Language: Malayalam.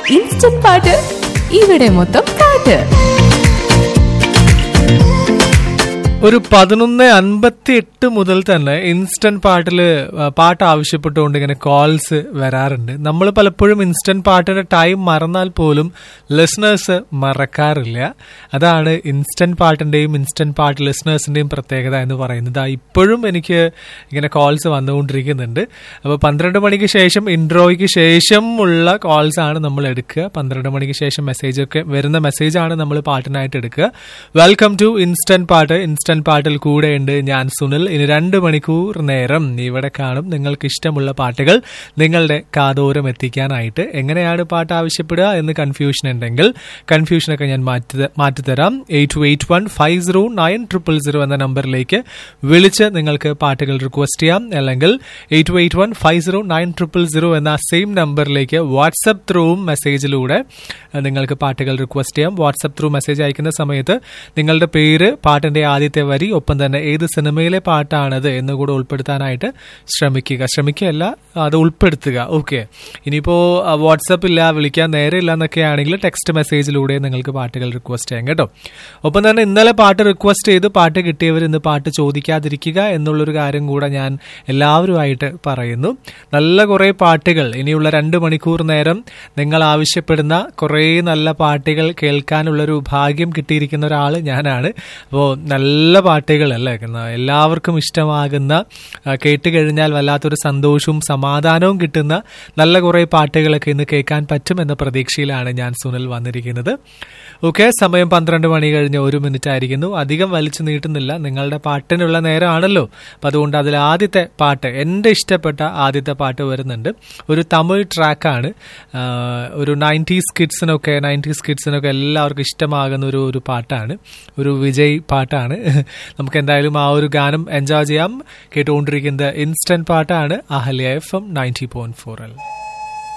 ഇൻസ്റ്റന്റ് പാട്ട് ഇവിടെ മൊത്തം പാട്ട് ഒരു പതിനൊന്ന് അൻപത്തി എട്ട് മുതൽ തന്നെ ഇൻസ്റ്റന്റ് പാട്ടിൽ പാട്ട് ആവശ്യപ്പെട്ടുകൊണ്ട് ഇങ്ങനെ കോൾസ് വരാറുണ്ട് നമ്മൾ പലപ്പോഴും ഇൻസ്റ്റന്റ് പാട്ടിന്റെ ടൈം മറന്നാൽ പോലും ലിസണേഴ്സ് മറക്കാറില്ല അതാണ് ഇൻസ്റ്റന്റ് പാട്ടിന്റെയും ഇൻസ്റ്റന്റ് പാട്ട് ലിസണേഴ്സിന്റെയും പ്രത്യേകത എന്ന് പറയുന്നത് ആ ഇപ്പോഴും എനിക്ക് ഇങ്ങനെ കോൾസ് വന്നുകൊണ്ടിരിക്കുന്നുണ്ട് അപ്പോൾ പന്ത്രണ്ട് മണിക്ക് ശേഷം ഇൻട്രോയ്ക്ക് ശേഷം ഉള്ള കോൾസ് ആണ് നമ്മൾ എടുക്കുക പന്ത്രണ്ട് മണിക്ക് ശേഷം മെസ്സേജ് ഒക്കെ വരുന്ന മെസ്സേജാണ് നമ്മൾ പാട്ടിനായിട്ട് എടുക്കുക വെൽക്കം ടു ഇൻസ്റ്റന്റ് പാട്ട് ഇൻസ്റ്റന്റ് പാട്ടിൽ കൂടെയുണ്ട് ഞാൻ സുനിൽ ഇനി രണ്ട് മണിക്കൂർ നേരം ഇവിടെ കാണും നിങ്ങൾക്ക് ഇഷ്ടമുള്ള പാട്ടുകൾ നിങ്ങളുടെ കാതോരം എത്തിക്കാനായിട്ട് എങ്ങനെയാണ് പാട്ട് ആവശ്യപ്പെടുക എന്ന് കൺഫ്യൂഷൻ ഉണ്ടെങ്കിൽ കൺഫ്യൂഷനൊക്കെ ഞാൻ മാറ്റി മാറ്റിത്തരാം eight two eight one five zero nine triple zero എന്ന നമ്പറിലേക്ക് വിളിച്ച് നിങ്ങൾക്ക് പാട്ടുകൾ റിക്വസ്റ്റ് ചെയ്യാം അല്ലെങ്കിൽ eight two eight one five zero nine triple zero എന്ന സെയിം നമ്പറിലേക്ക് വാട്സപ്പ് ത്രൂവും മെസ്സേജിലൂടെ നിങ്ങൾക്ക് പാട്ടുകൾ റിക്വസ്റ്റ് ചെയ്യാം വാട്സപ്പ് ത്രൂ മെസ്സേജ് അയക്കുന്ന സമയത്ത് നിങ്ങളുടെ പേര് പാട്ടിന്റെ ആദ്യത്തെ വരി ഒപ്പം തന്നെ ഏത് സിനിമയിലെ പാട്ടാണത് എന്ന് കൂടെ ഉൾപ്പെടുത്താനായിട്ട് ശ്രമിക്കുക ശ്രമിക്കുകയല്ല അത് ഉൾപ്പെടുത്തുക ഓക്കെ ഇനിയിപ്പോ വാട്സപ്പ് ഇല്ല വിളിക്കാൻ നേരെ ഇല്ല എന്നൊക്കെ ആണെങ്കിൽ ടെക്സ്റ്റ് മെസ്സേജിലൂടെ നിങ്ങൾക്ക് പാട്ടുകൾ റിക്വസ്റ്റ് ചെയ്യാം കേട്ടോ ഒപ്പം തന്നെ ഇന്നലെ പാട്ട് റിക്വസ്റ്റ് ചെയ്ത് പാട്ട് കിട്ടിയവർ ഇന്ന് പാട്ട് ചോദിക്കാതിരിക്കുക എന്നുള്ളൊരു കാര്യം കൂടെ ഞാൻ എല്ലാവരുമായിട്ട് പറയുന്നു നല്ല കുറേ പാട്ടുകൾ ഇനിയുള്ള രണ്ട് മണിക്കൂർ നേരം നിങ്ങൾ ആവശ്യപ്പെടുന്ന കുറേ നല്ല പാട്ടുകൾ കേൾക്കാനുള്ളൊരു ഭാഗ്യം കിട്ടിയിരിക്കുന്ന ഒരാൾ ഞാനാണ് അപ്പോൾ നല്ല പാട്ടുകൾ അല്ലേ എല്ലാവർക്കും ഇഷ്ടമാകുന്ന ആ, കേട്ട് കഴിഞ്ഞാൽ വല്ലാത്തൊരു സന്തോഷവും സമാധാനവും കിട്ടുന്ന നല്ല കുറേ പാട്ടുകളൊക്കെ ഇന്ന് കേൾക്കാൻ പറ്റും എന്ന പ്രതീക്ഷയിലാണ് ഞാൻ സുനിൽ വന്നിരിക്കുന്നത് ഓക്കെ സമയം പന്ത്രണ്ട് മണി കഴിഞ്ഞ് ഒരു മിനിറ്റ് ആയിരിക്കുന്നു അധികം വലിച്ചു നീട്ടുന്നില്ല നിങ്ങളുടെ പാട്ടിനുള്ള നേരമാണല്ലോ അപ്പം അതുകൊണ്ട് അതിൽ ആദ്യത്തെ പാട്ട് എൻ്റെ ഇഷ്ടപ്പെട്ട ആദ്യത്തെ പാട്ട് വരുന്നുണ്ട് ഒരു തമിഴ് ട്രാക്കാണ് ഒരു നയൻറ്റീസ് കിഡ്സിനൊക്കെ നയൻറ്റീസ് കിഡ്സിനൊക്കെ എല്ലാവർക്കും ഇഷ്ടമാകുന്ന ഒരു ഒരു പാട്ടാണ് ഒരു വിജയ് പാട്ടാണ് നമുക്ക് എന്തായാലും ആ ഒരു ഗാനം എൻജോയ് ചെയ്യാം കേട്ടുകൊണ്ടിരിക്കുന്നത് ഇൻസ്റ്റന്റ് പാട്ടാണ് Ahalya F M ninety point four L